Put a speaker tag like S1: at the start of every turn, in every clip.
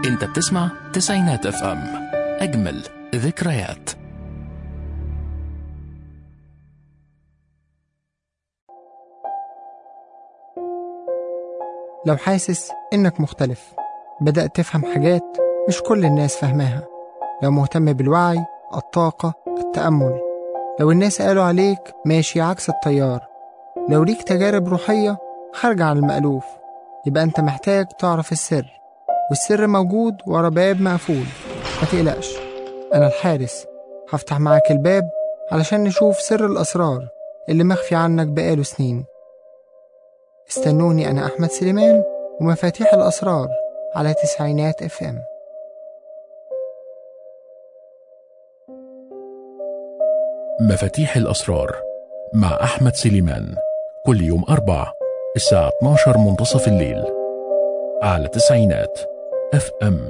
S1: انت بتسمع تسعينات اف ام اجمل ذكريات
S2: لو حاسس إنك مختلف بدأت تفهم حاجات مش كل الناس فاهماها لو مهتم بالوعي الطاقة التأمل لو الناس قالوا عليك ماشي عكس التيار لو ليك تجارب روحية خارجة عن المألوف يبقى أنت محتاج تعرف السر والسر موجود ورا باب مقفول ما تقلقش أنا الحارس هفتح معاك الباب علشان نشوف سر الأسرار اللي مخفي عنك بقاله سنين استنوني أنا أحمد سليمان ومفاتيح الأسرار على تسعينات اف ام
S1: مفاتيح الأسرار مع أحمد سليمان كل يوم أربع الساعة 12 منتصف الليل على تسعينات اف ام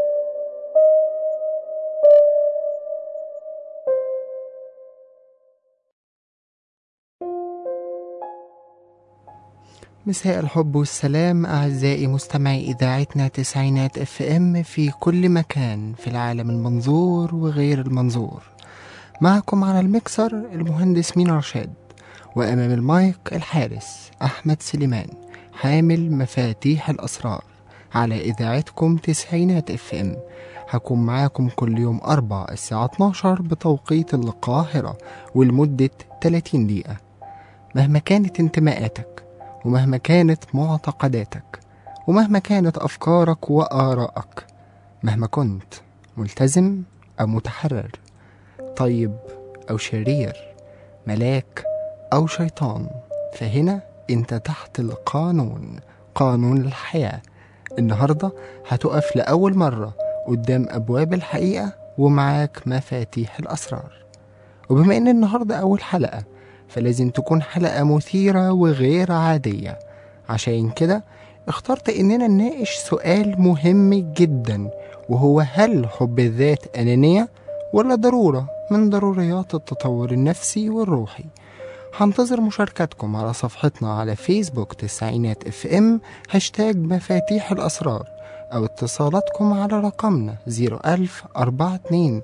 S2: مساء الحب والسلام أعزائي مستمعي إذاعتنا تسعينات اف ام في كل مكان في العالم المنظور وغير المنظور معكم على المكسر المهندس مين رشاد وأمام المايك الحارس أحمد سليمان حامل مفاتيح الأسرار على إذاعتكم تسعينات اف ام هكون معاكم كل يوم أربع الساعة 12 بتوقيت القاهرة ولمدة 30 دقيقة مهما كانت انتماءاتك ومهما كانت معتقداتك ومهما كانت أفكارك وآرائك مهما كنت ملتزم أو متحرر طيب أو شرير ملاك أو شيطان فهنا أنت تحت القانون قانون الحياة النهاردة هتقف لأول مرة قدام أبواب الحقيقة ومعاك مفاتيح الأسرار وبما إن النهاردة أول حلقة فلازم تكون حلقة مثيرة وغير عادية عشان كده اخترت إننا نناقش سؤال مهم جدا وهو هل حب الذات أنانية ولا ضرورة من ضروريات التطور النفسي والروحي هنتظر مشاركتكم على صفحتنا على فيسبوك تسعينات اف ام هاشتاج مفاتيح الأسرار أو اتصالاتكم على رقمنا 01000 42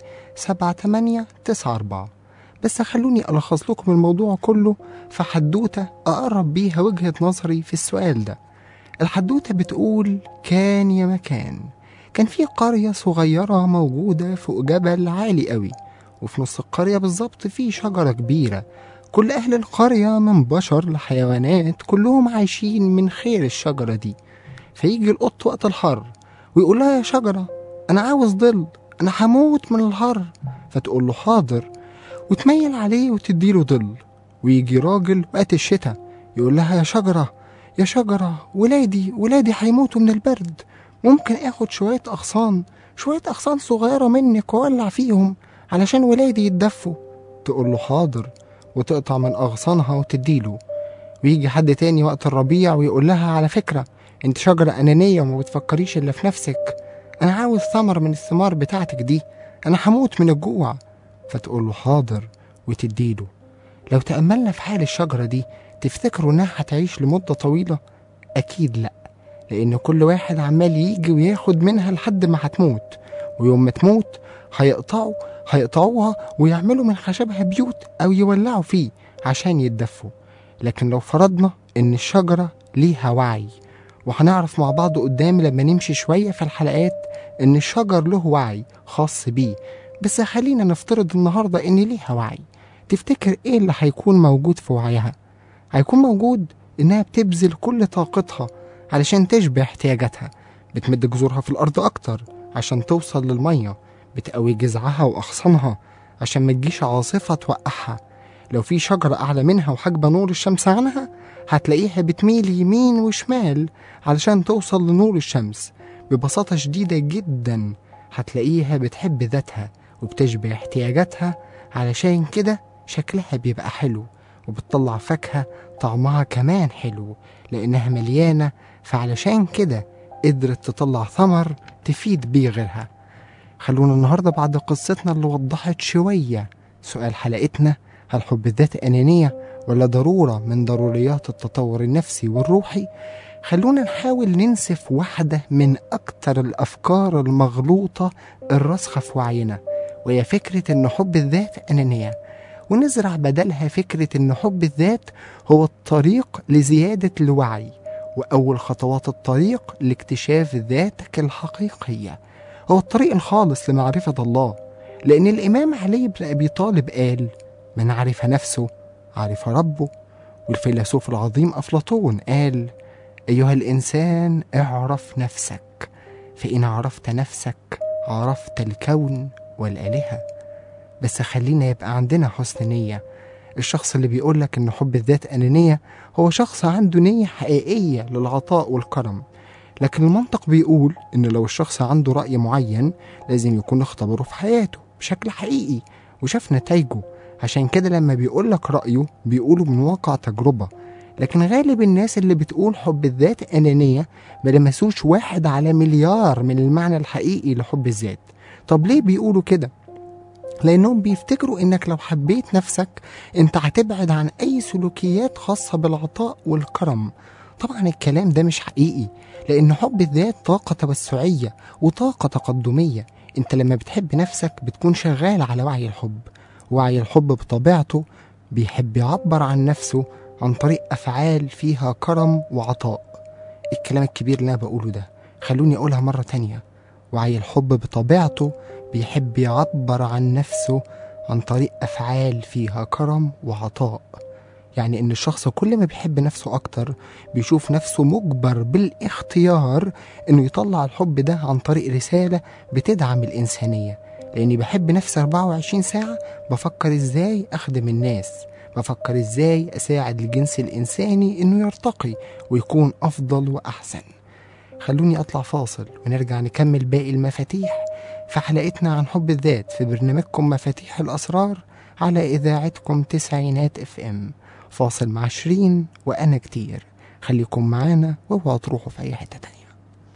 S2: 78 94 بس خلوني ألخص لكم الموضوع كله في حدوتة أقرب بيها وجهة نظري في السؤال ده الحدوتة بتقول كان يا مكان كان في قرية صغيرة موجودة فوق جبل عالي قوي وفي نص القرية بالظبط في شجرة كبيرة كل أهل القرية من بشر لحيوانات كلهم عايشين من خير الشجرة دي فيجي القط وقت الحر ويقول لها يا شجرة أنا عاوز ظل أنا هموت من الحر فتقول له حاضر وتميل عليه وتديله ظل ويجي راجل وقت الشتاء يقول لها يا شجرة يا شجرة ولادي ولادي هيموتوا من البرد ممكن اخد شوية أغصان شوية أغصان صغيرة منك وأولع فيهم علشان ولادي يتدفوا تقول له حاضر وتقطع من أغصانها وتديله ويجي حد تاني وقت الربيع ويقول لها على فكرة انت شجرة أنانية وما بتفكريش إلا في نفسك أنا عاوز ثمر من الثمار بتاعتك دي أنا هموت من الجوع فتقول له حاضر وتديله لو تأملنا في حال الشجرة دي تفتكروا إنها هتعيش لمدة طويلة؟ أكيد لأ لأن كل واحد عمال يجي وياخد منها لحد ما هتموت ويوم ما تموت هيقطعوا هيقطعوها ويعملوا من خشبها بيوت أو يولعوا فيه عشان يتدفوا لكن لو فرضنا إن الشجرة ليها وعي وهنعرف مع بعض قدام لما نمشي شوية في الحلقات إن الشجر له وعي خاص بيه بس خلينا نفترض النهاردة إن ليها وعي تفتكر إيه اللي هيكون موجود في وعيها هيكون موجود إنها بتبذل كل طاقتها علشان تشبع احتياجاتها بتمد جذورها في الأرض أكتر عشان توصل للمية بتقوي جذعها وأغصانها عشان ما تجيش عاصفة توقعها لو في شجرة أعلى منها وحاجبة نور الشمس عنها هتلاقيها بتميل يمين وشمال علشان توصل لنور الشمس ببساطة شديدة جدا هتلاقيها بتحب ذاتها وبتشبع احتياجاتها علشان كده شكلها بيبقى حلو وبتطلع فاكهة طعمها كمان حلو لأنها مليانة فعلشان كده قدرت تطلع ثمر تفيد بيه غيرها خلونا النهاردة بعد قصتنا اللي وضحت شوية سؤال حلقتنا هل حب الذات أنانية ولا ضرورة من ضروريات التطور النفسي والروحي خلونا نحاول ننسف واحدة من أكتر الأفكار المغلوطة الراسخة في وعينا وهي فكرة إن حب الذات أنانية ونزرع بدلها فكرة إن حب الذات هو الطريق لزيادة الوعي وأول خطوات الطريق لاكتشاف ذاتك الحقيقية هو الطريق الخالص لمعرفة الله لأن الإمام علي بن أبي طالب قال من عرف نفسه عرف ربه والفيلسوف العظيم أفلاطون قال أيها الإنسان اعرف نفسك فإن عرفت نفسك عرفت الكون والآلهة بس خلينا يبقى عندنا حسن نية الشخص اللي بيقولك إن حب الذات أنانية هو شخص عنده نية حقيقية للعطاء والكرم لكن المنطق بيقول إن لو الشخص عنده رأي معين لازم يكون اختبره في حياته بشكل حقيقي وشاف نتائجه عشان كده لما بيقولك رأيه بيقوله من واقع تجربة لكن غالب الناس اللي بتقول حب الذات أنانية ما لمسوش واحد على مليار من المعنى الحقيقي لحب الذات طب ليه بيقولوا كده؟ لأنهم بيفتكروا إنك لو حبيت نفسك أنت هتبعد عن أي سلوكيات خاصة بالعطاء والكرم طبعا الكلام ده مش حقيقي لأن حب الذات طاقة توسعية وطاقة تقدمية أنت لما بتحب نفسك بتكون شغال على وعي الحب وعي الحب بطبيعته بيحب يعبر عن نفسه عن طريق أفعال فيها كرم وعطاء الكلام الكبير اللي أنا بقوله ده خلوني أقولها مرة تانية وعي الحب بطبيعته بيحب يعبر عن نفسه عن طريق أفعال فيها كرم وعطاء يعني إن الشخص كل ما بيحب نفسه أكتر بيشوف نفسه مجبر بالاختيار إنه يطلع الحب ده عن طريق رسالة بتدعم الإنسانية لأني بحب نفسي 24 ساعة بفكر إزاي أخدم الناس بفكر إزاي أساعد الجنس الإنساني إنه يرتقي ويكون أفضل وأحسن خلوني أطلع فاصل ونرجع نكمل باقي المفاتيح في حلقتنا عن حب الذات في برنامجكم مفاتيح الأسرار على إذاعتكم تسعينات اف ام فاصل مع شيرين وأنا كتير خليكم معانا واوعوا تروحوا في أي حتة تانية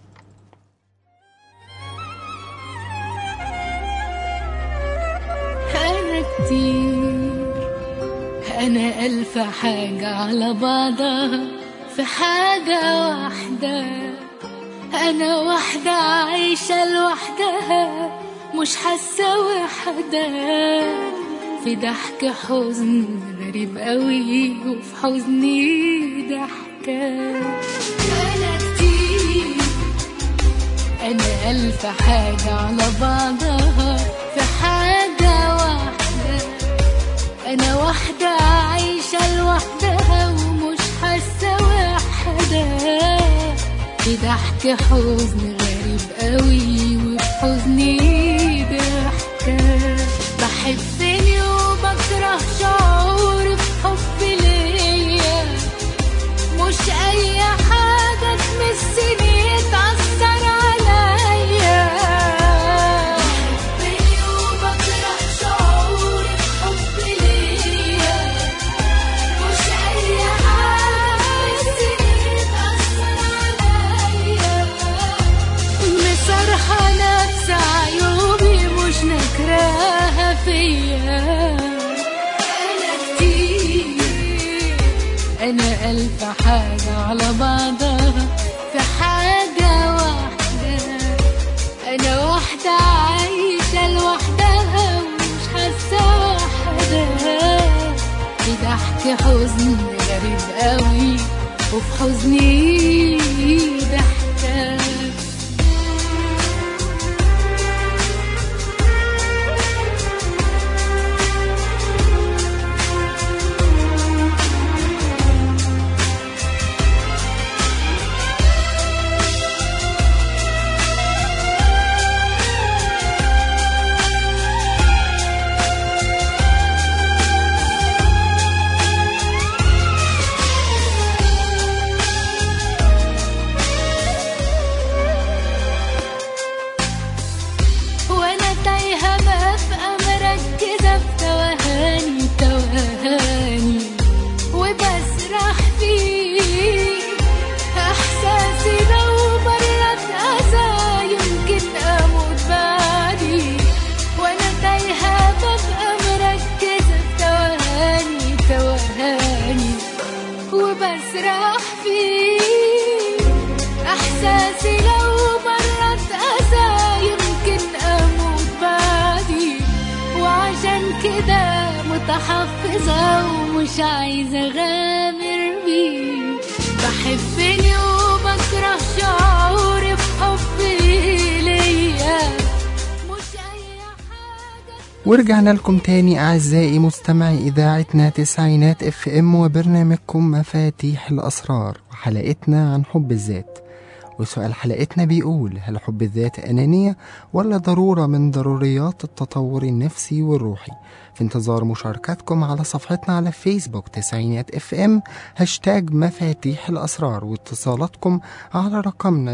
S3: أنا كتير أنا ألف حاجة على بعضها في حاجة واحدة أنا واحدة عايشة لوحدها مش حاسة وحدة في ضحك حزن غريب قوي وفي حزني ضحكة أنا كتير أنا ألف حاجة على بعضها في حاجة واحدة أنا واحدة عايشة لوحدها ومش حاسة وحدة في ضحك حزن غريب قوي وفي حزني ضحكة بحبني وبكره شعور بحب ليا مش أي حاجة تمسني تأثر عليا بحبني وبكره شعور بحب ليا مش أي حاجة تمسني تأثر عليا مصرحة نفس عيوبي مش نكراها فيا أنا كتير أنا ألف حاجة على بعضها في حاجة واحدة أنا واحدة عايشة لوحدها ومش حاسة وحدة في ضحك حزن غريب قوي وفي حزني ضحكة وانا تايهة ببقى مركزة في توهاني توهاني وبسرح فيه احساسي لو برد اذى يمكن اموت بعدي وانا تايهة ببقى مركزة في توهاني توهاني وبسرح فيه احساسي لو مرت اسى يمكن اموت بعدي وعشان كده متحفظة ومش عايزة اغامر بيه بحبني وبكره شعوري بحبي ليا مش اي حاجة
S2: ورجعنا لكم تاني أعزائي مستمعي إذاعتنا تسعينات اف ام وبرنامجكم مفاتيح الأسرار وحلقتنا عن حب الذات وسؤال حلقتنا بيقول هل حب الذات أنانية ولا ضرورة من ضروريات التطور النفسي والروحي في انتظار مشاركاتكم على صفحتنا على فيسبوك تسعينات اف ام هاشتاج مفاتيح الأسرار واتصالاتكم على رقمنا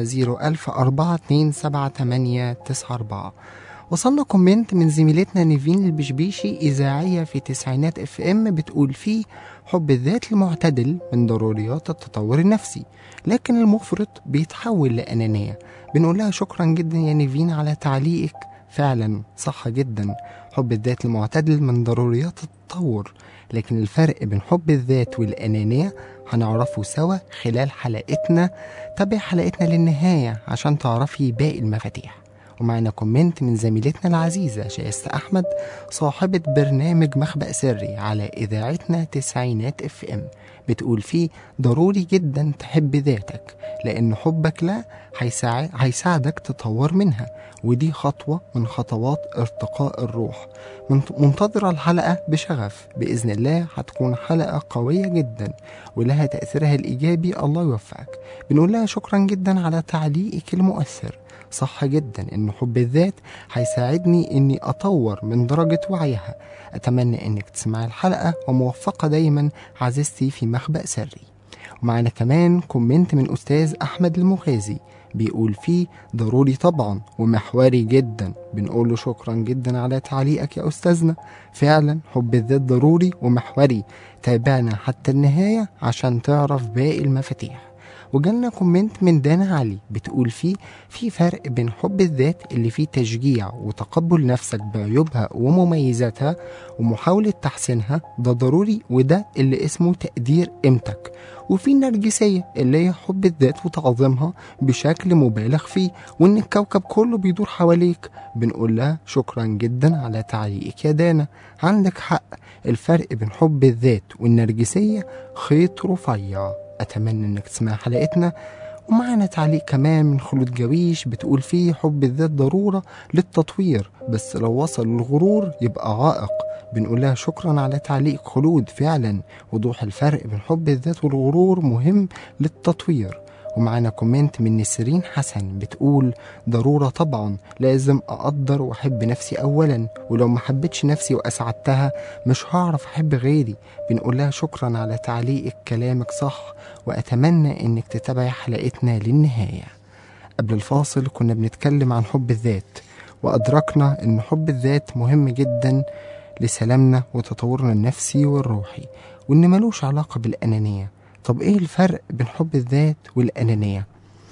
S2: 010427894 وصلنا كومنت من زميلتنا نيفين البشبيشي إذاعية في تسعينات اف ام بتقول فيه حب الذات المعتدل من ضروريات التطور النفسي لكن المفرط بيتحول لأنانية بنقول لها شكرا جدا يا نيفين على تعليقك فعلا صح جدا حب الذات المعتدل من ضروريات التطور لكن الفرق بين حب الذات والأنانية هنعرفه سوا خلال حلقتنا تابع حلقتنا للنهاية عشان تعرفي باقي المفاتيح ومعنا كومنت من زميلتنا العزيزة شايسة أحمد صاحبة برنامج مخبأ سري على إذاعتنا تسعينات اف ام بتقول فيه ضروري جدا تحب ذاتك لأن حبك لا هيساعد هيساعدك تطور منها ودي خطوة من خطوات ارتقاء الروح منت- منتظرة الحلقة بشغف بإذن الله هتكون حلقة قوية جدا ولها تأثيرها الإيجابي الله يوفقك بنقول لها شكرا جدا على تعليقك المؤثر صح جدا ان حب الذات هيساعدني اني اطور من درجة وعيها اتمنى انك تسمعي الحلقة وموفقة دايما عزيزتي في مخبأ سري ومعنا كمان كومنت من استاذ احمد المغازي بيقول فيه ضروري طبعا ومحوري جدا بنقول له شكرا جدا على تعليقك يا استاذنا فعلا حب الذات ضروري ومحوري تابعنا حتى النهاية عشان تعرف باقي المفاتيح وجالنا كومنت من دانا علي بتقول فيه في فرق بين حب الذات اللي فيه تشجيع وتقبل نفسك بعيوبها ومميزاتها ومحاولة تحسينها ده ضروري وده اللي اسمه تقدير قيمتك وفي النرجسية اللي هي حب الذات وتعظيمها بشكل مبالغ فيه وان الكوكب كله بيدور حواليك بنقول لها شكرا جدا على تعليقك يا دانا عندك حق الفرق بين حب الذات والنرجسية خيط رفيع أتمنى إنك تسمع حلقتنا ومعنا تعليق كمان من خلود جويش بتقول فيه حب الذات ضرورة للتطوير بس لو وصل الغرور يبقى عائق بنقول لها شكرا على تعليق خلود فعلا وضوح الفرق بين حب الذات والغرور مهم للتطوير ومعنا كومنت من نسرين حسن بتقول ضرورة طبعا لازم أقدر وأحب نفسي أولا ولو ما حبيتش نفسي وأسعدتها مش هعرف أحب غيري بنقول لها شكرا على تعليقك كلامك صح وأتمنى إنك تتابعي حلقتنا للنهاية قبل الفاصل كنا بنتكلم عن حب الذات وأدركنا إن حب الذات مهم جدا لسلامنا وتطورنا النفسي والروحي وإن ملوش علاقة بالأنانية طب إيه الفرق بين حب الذات والأنانية؟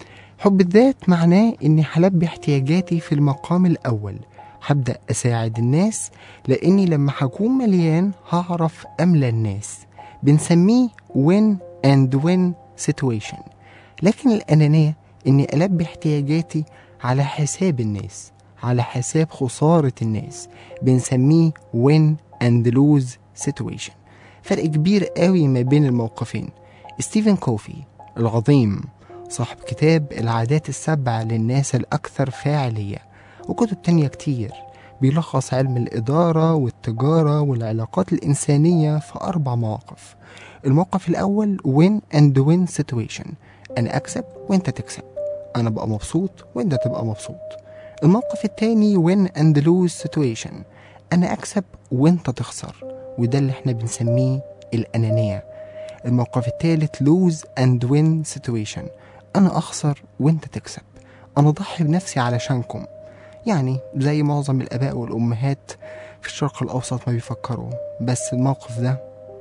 S2: حب الذات معناه إني هلبي احتياجاتي في المقام الأول هبدأ أساعد الناس لأني لما هكون مليان هعرف أملى الناس بنسميه win and win situation لكن الأنانية إني ألبي احتياجاتي على حساب الناس على حساب خسارة الناس بنسميه win and lose situation فرق كبير قوي ما بين الموقفين ستيفن كوفي العظيم صاحب كتاب العادات السبع للناس الأكثر فاعلية وكتب تانية كتير بيلخص علم الإدارة والتجارة والعلاقات الإنسانية في أربع مواقف الموقف الأول win and win situation أنا أكسب وأنت تكسب أنا أبقى مبسوط وأنت تبقى مبسوط الموقف التاني win and lose situation أنا أكسب وأنت تخسر وده اللي احنا بنسميه الأنانية الموقف التالت lose and win situation أنا أخسر وأنت تكسب أنا أضحي بنفسي علشانكم يعني زي معظم الآباء والأمهات في الشرق الأوسط ما بيفكروا بس الموقف ده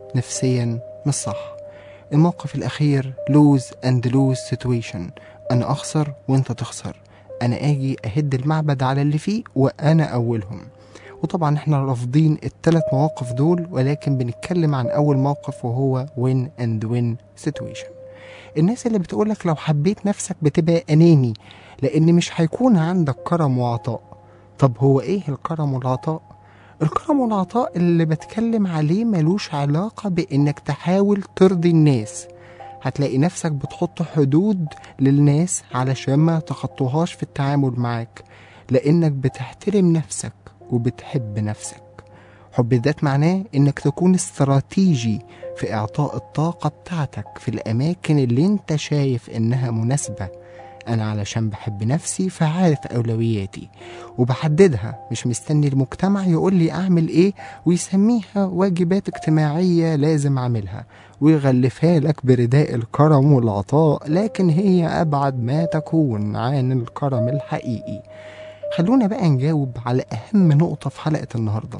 S2: نفسيا مش صح الموقف الأخير lose and lose situation أنا أخسر وأنت تخسر أنا أجي أهد المعبد على اللي فيه وأنا أولهم وطبعا احنا رافضين الثلاث مواقف دول ولكن بنتكلم عن أول موقف وهو win and win situation الناس اللي بتقولك لو حبيت نفسك بتبقى أناني لأن مش هيكون عندك كرم وعطاء طب هو إيه الكرم والعطاء؟ الكرم والعطاء اللي بتكلم عليه ملوش علاقة بإنك تحاول ترضي الناس هتلاقي نفسك بتحط حدود للناس علشان ما تخطوهاش في التعامل معاك لأنك بتحترم نفسك وبتحب نفسك حب الذات معناه إنك تكون استراتيجي في إعطاء الطاقة بتاعتك في الأماكن اللي أنت شايف إنها مناسبة أنا علشان بحب نفسي فعارف أولوياتي وبحددها مش مستني المجتمع يقول لي أعمل إيه ويسميها واجبات اجتماعية لازم أعملها ويغلفها لك برداء الكرم والعطاء لكن هي أبعد ما تكون عن الكرم الحقيقي خلونا بقى نجاوب على أهم نقطة في حلقة النهاردة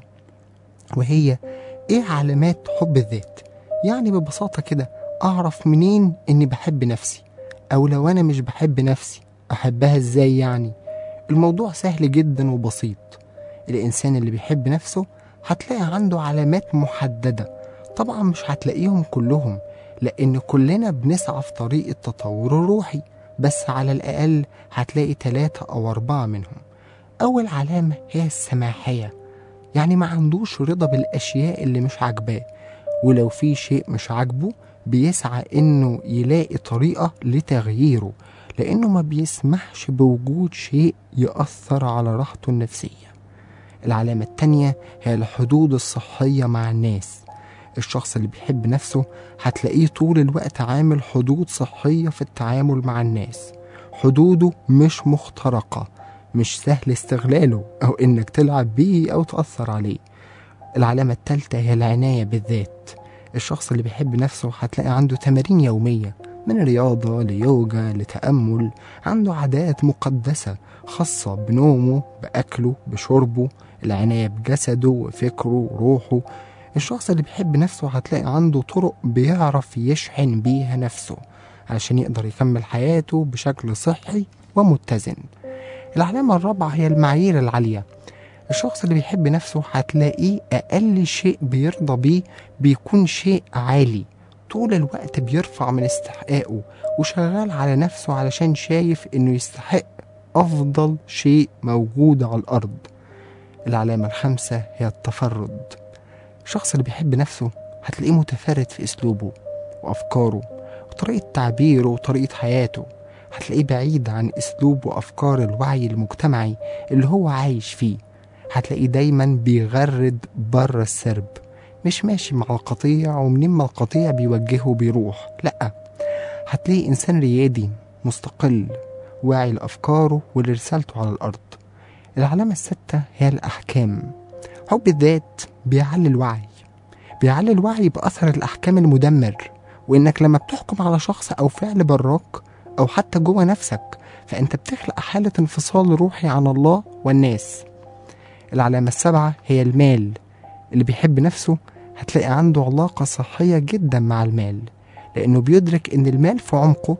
S2: وهي إيه علامات حب الذات يعني ببساطة كده أعرف منين إني بحب نفسي أو لو أنا مش بحب نفسي أحبها إزاي يعني الموضوع سهل جدا وبسيط الإنسان اللي بيحب نفسه هتلاقي عنده علامات محددة طبعا مش هتلاقيهم كلهم لأن كلنا بنسعى في طريق التطور الروحي بس على الأقل هتلاقي ثلاثة أو أربعة منهم أول علامة هي السماحية يعني ما عندوش رضا بالأشياء اللي مش عاجباه ولو في شيء مش عاجبه بيسعى إنه يلاقي طريقة لتغييره لأنه ما بيسمحش بوجود شيء يأثر على راحته النفسية العلامة التانية هي الحدود الصحية مع الناس الشخص اللي بيحب نفسه هتلاقيه طول الوقت عامل حدود صحية في التعامل مع الناس حدوده مش مخترقة مش سهل استغلاله أو إنك تلعب بيه أو تأثر عليه العلامة التالتة هي العناية بالذات الشخص اللي بيحب نفسه هتلاقي عنده تمارين يومية من رياضة ليوجا لتأمل عنده عادات مقدسة خاصة بنومه بأكله بشربه العناية بجسده وفكره وروحه الشخص اللي بيحب نفسه هتلاقي عنده طرق بيعرف يشحن بيها نفسه علشان يقدر يكمل حياته بشكل صحي ومتزن العلامة الرابعة هي المعايير العالية الشخص اللي بيحب نفسه هتلاقيه أقل شيء بيرضى بيه بيكون شيء عالي طول الوقت بيرفع من استحقاقه وشغال على نفسه علشان شايف إنه يستحق أفضل شيء موجود على الأرض العلامة الخامسة هي التفرد الشخص اللي بيحب نفسه هتلاقيه متفرد في أسلوبه وأفكاره وطريقة تعبيره وطريقة حياته هتلاقيه بعيد عن أسلوب وأفكار الوعي المجتمعي اللي هو عايش فيه هتلاقيه دايما بيغرد بره السرب مش ماشي مع القطيع ومنين ما القطيع بيوجهه بيروح لأ هتلاقيه إنسان ريادي مستقل واعي لأفكاره ولرسالته على الأرض العلامة الستة هي الأحكام حب الذات بيعلي الوعي بيعلي الوعي بأثر الأحكام المدمر وإنك لما بتحكم على شخص أو فعل براك أو حتى جوه نفسك فأنت بتخلق حالة انفصال روحي عن الله والناس العلامة السابعة هي المال اللي بيحب نفسه هتلاقي عنده علاقة صحية جدا مع المال لأنه بيدرك إن المال في عمقه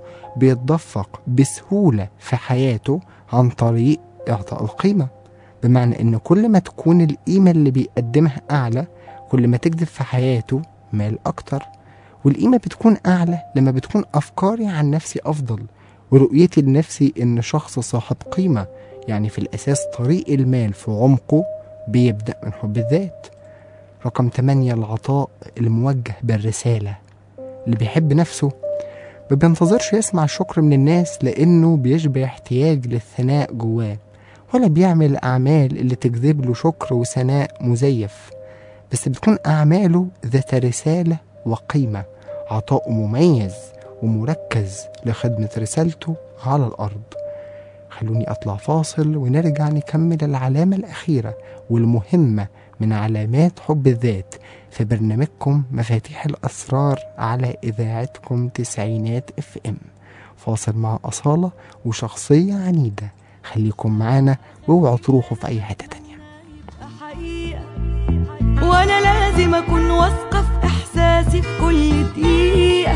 S2: بيتدفق بسهولة في حياته عن طريق إعطاء القيمة بمعنى إن كل ما تكون القيمة اللي بيقدمها أعلى كل ما تجذب في حياته مال أكتر والقيمة بتكون أعلى لما بتكون أفكاري عن نفسي أفضل ورؤيتي لنفسي إن شخص صاحب قيمة يعني في الأساس طريق المال في عمقه بيبدأ من حب الذات رقم 8 العطاء الموجه بالرسالة اللي بيحب نفسه ما بينتظرش يسمع الشكر من الناس لأنه بيشبع احتياج للثناء جواه ولا بيعمل أعمال اللي تجذب له شكر وثناء مزيف بس بتكون أعماله ذات رسالة وقيمة عطاؤه مميز ومركز لخدمة رسالته على الأرض خلوني أطلع فاصل ونرجع نكمل العلامة الأخيرة والمهمة من علامات حب الذات في برنامجكم مفاتيح الأسرار على إذاعتكم تسعينات اف ام فاصل مع أصالة وشخصية عنيدة خليكم معانا واوعوا تروحوا في أي حتة تانية
S4: حقيقة وانا لازم اكون واثقة في احساسي في كل دقيقة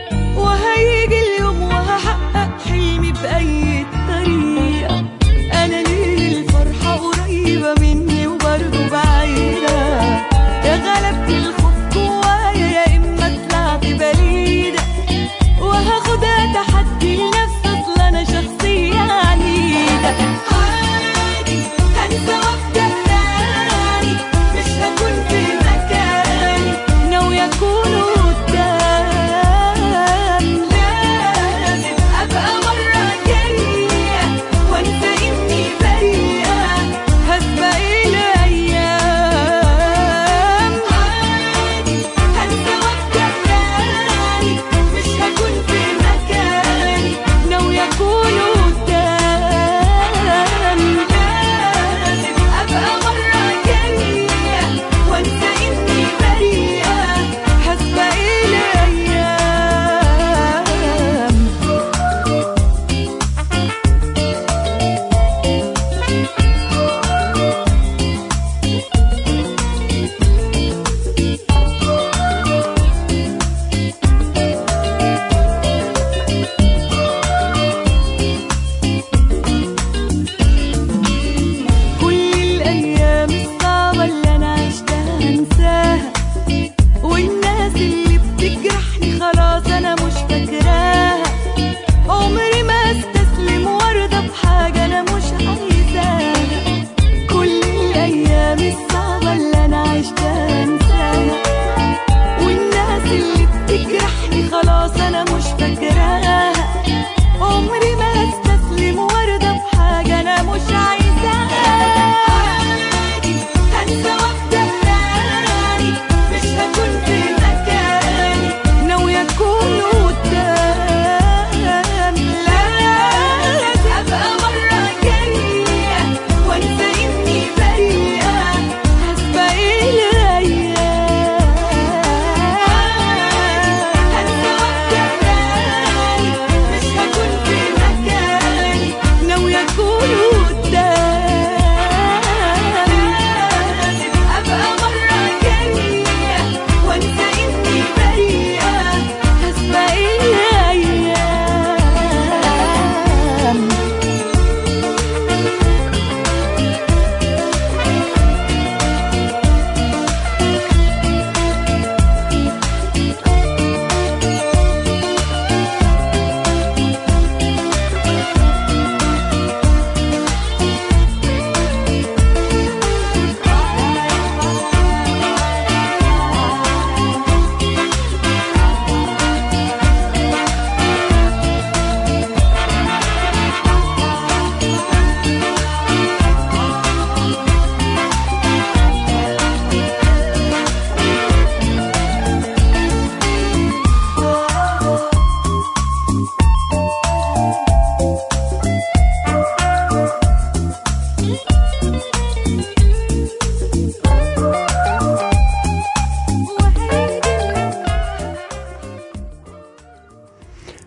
S4: وهيجي اليوم وهحقق حلمي بأي طريقة انا ليه الفرحة قريبة مني وبرضه بعيدة يا غلبت الخوف جوايا يا اما طلعت بريدة وهاخد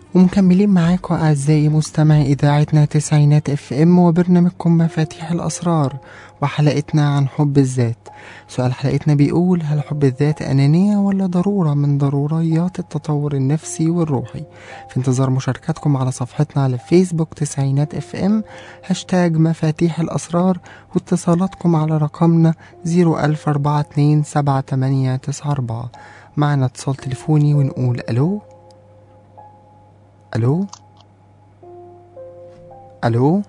S2: ومكملين معاكم أعزائي مستمعي إذاعتنا تسعينات اف ام وبرنامجكم مفاتيح الأسرار وحلقتنا عن حب الذات سؤال حلقتنا بيقول هل حب الذات أنانية ولا ضرورة من ضروريات التطور النفسي والروحي في انتظار مشاركاتكم على صفحتنا على فيسبوك تسعينات اف ام هاشتاج مفاتيح الأسرار واتصالاتكم على رقمنا 010427894 معنا اتصال تليفوني ونقول ألو ألو ألو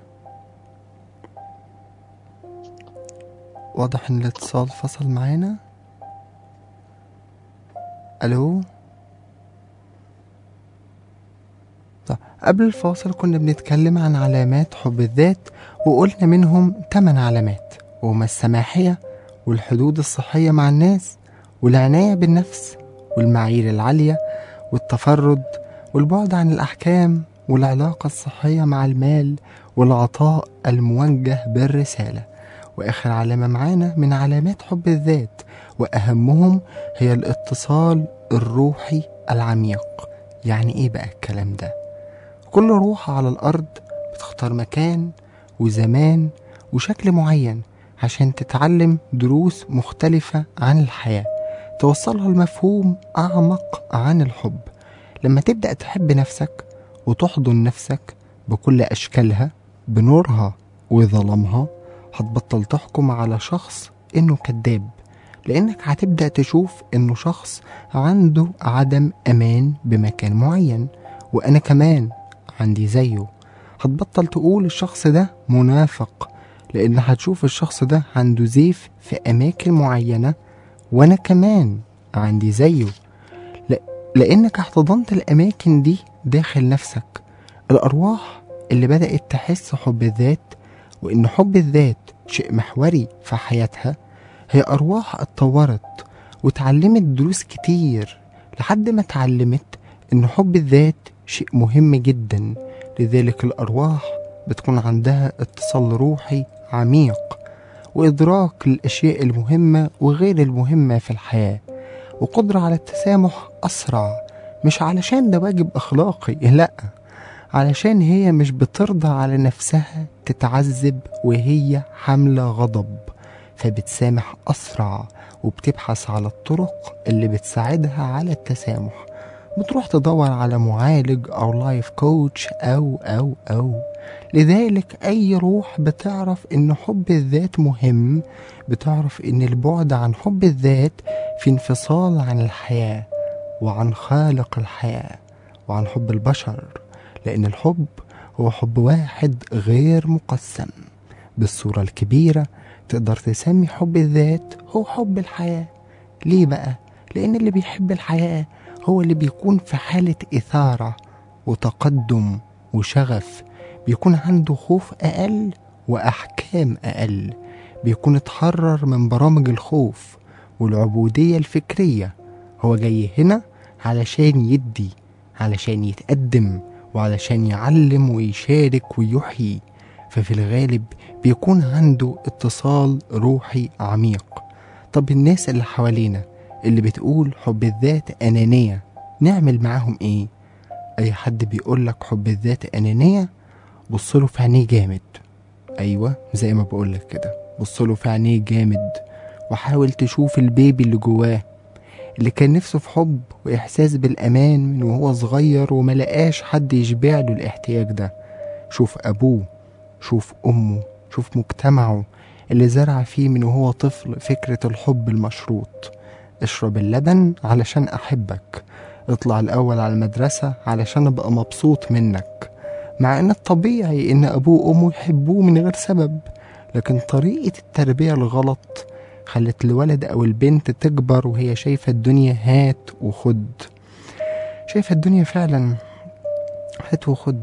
S2: واضح إن الاتصال فصل معانا ألو طب قبل الفاصل كنا بنتكلم عن علامات حب الذات وقلنا منهم 8 علامات وهما السماحية والحدود الصحية مع الناس والعناية بالنفس والمعايير العالية والتفرد والبعد عن الأحكام والعلاقة الصحية مع المال والعطاء الموجه بالرسالة وآخر علامة معانا من علامات حب الذات وأهمهم هي الاتصال الروحي العميق يعني إيه بقى الكلام ده؟ كل روح على الأرض بتختار مكان وزمان وشكل معين عشان تتعلم دروس مختلفة عن الحياة توصلها لمفهوم أعمق عن الحب لما تبدأ تحب نفسك وتحضن نفسك بكل أشكالها بنورها وظلامها هتبطل تحكم على شخص إنه كذاب لأنك هتبدأ تشوف إنه شخص عنده عدم أمان بمكان معين وأنا كمان عندي زيه هتبطل تقول الشخص ده منافق لأن هتشوف الشخص ده عنده زيف في أماكن معينة وأنا كمان عندي زيه لا لأنك احتضنت الأماكن دي داخل نفسك الأرواح اللي بدأت تحس حب الذات وإن حب الذات شيء محوري في حياتها هي أرواح اتطورت وتعلمت دروس كتير لحد ما اتعلمت إن حب الذات شيء مهم جدا لذلك الأرواح بتكون عندها اتصال روحي عميق وإدراك للأشياء المهمة وغير المهمة في الحياة وقدرة على التسامح أسرع مش علشان ده واجب أخلاقي لأ علشان هي مش بترضى على نفسها تتعذب وهي حاملة غضب فبتسامح أسرع وبتبحث على الطرق اللي بتساعدها على التسامح بتروح تدور على معالج أو لايف كوتش أو أو أو لذلك أي روح بتعرف إن حب الذات مهم بتعرف إن البعد عن حب الذات في انفصال عن الحياة وعن خالق الحياة وعن حب البشر لأن الحب هو حب واحد غير مقسم بالصورة الكبيرة تقدر تسمي حب الذات هو حب الحياة ليه بقى؟ لأن اللي بيحب الحياة هو اللي بيكون في حالة إثارة وتقدم وشغف بيكون عنده خوف أقل وأحكام أقل بيكون اتحرر من برامج الخوف والعبودية الفكرية هو جاي هنا علشان يدي علشان يتقدم وعلشان يعلم ويشارك ويحيي ففي الغالب بيكون عنده اتصال روحي عميق طب الناس اللي حوالينا اللي بتقول حب الذات أنانية نعمل معاهم ايه اي حد بيقولك حب الذات أنانية بصله في عينيه جامد ايوه زي ما بقولك كده بصله في عينيه جامد وحاول تشوف البيبي اللي جواه اللي كان نفسه في حب وإحساس بالأمان من وهو صغير وملقاش حد يشبع له الاحتياج ده شوف أبوه شوف أمه شوف مجتمعه اللي زرع فيه من وهو طفل فكرة الحب المشروط اشرب اللبن علشان أحبك اطلع الأول على المدرسة علشان أبقى مبسوط منك مع إن الطبيعي إن أبوه وأمه يحبوه من غير سبب لكن طريقة التربية الغلط خلت الولد أو البنت تكبر وهي شايفة الدنيا هات وخد شايفة الدنيا فعلا هات وخد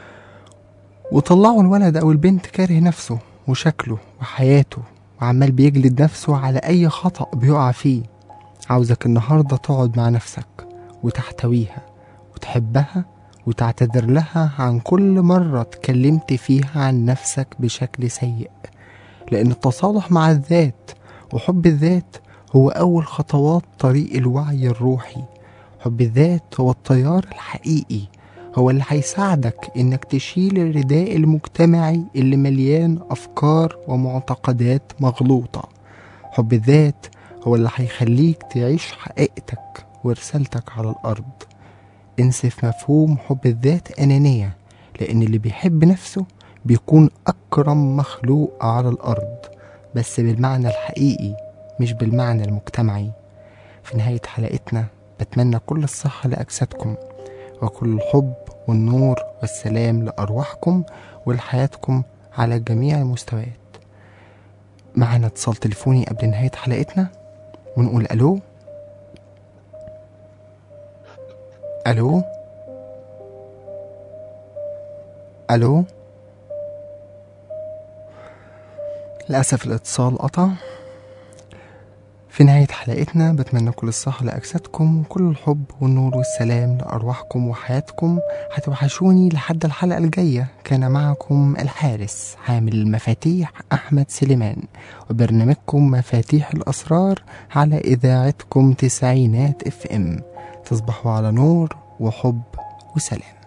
S2: وطلعوا الولد أو البنت كاره نفسه وشكله وحياته وعمال بيجلد نفسه على أي خطأ بيقع فيه عاوزك النهاردة تقعد مع نفسك وتحتويها وتحبها وتعتذر لها عن كل مرة اتكلمت فيها عن نفسك بشكل سيء لأن التصالح مع الذات وحب الذات هو أول خطوات طريق الوعي الروحي حب الذات هو التيار الحقيقي هو اللي هيساعدك إنك تشيل الرداء المجتمعي اللي مليان أفكار ومعتقدات مغلوطة حب الذات هو اللي هيخليك تعيش حقيقتك ورسالتك على الأرض انسف مفهوم حب الذات أنانية لأن اللي بيحب نفسه بيكون أكرم مخلوق على الأرض بس بالمعنى الحقيقي مش بالمعنى المجتمعي في نهاية حلقتنا بتمنى كل الصحة لأجسادكم وكل الحب والنور والسلام لأرواحكم ولحياتكم على جميع المستويات معنا اتصال تليفوني قبل نهاية حلقتنا ونقول ألو ألو ألو للأسف الاتصال قطع في نهاية حلقتنا بتمنى كل الصحة لأجسادكم وكل الحب والنور والسلام لأرواحكم وحياتكم هتوحشوني لحد الحلقة الجاية كان معكم الحارس حامل المفاتيح أحمد سليمان وبرنامجكم مفاتيح الأسرار على إذاعتكم تسعينات اف ام تصبحوا على نور وحب وسلام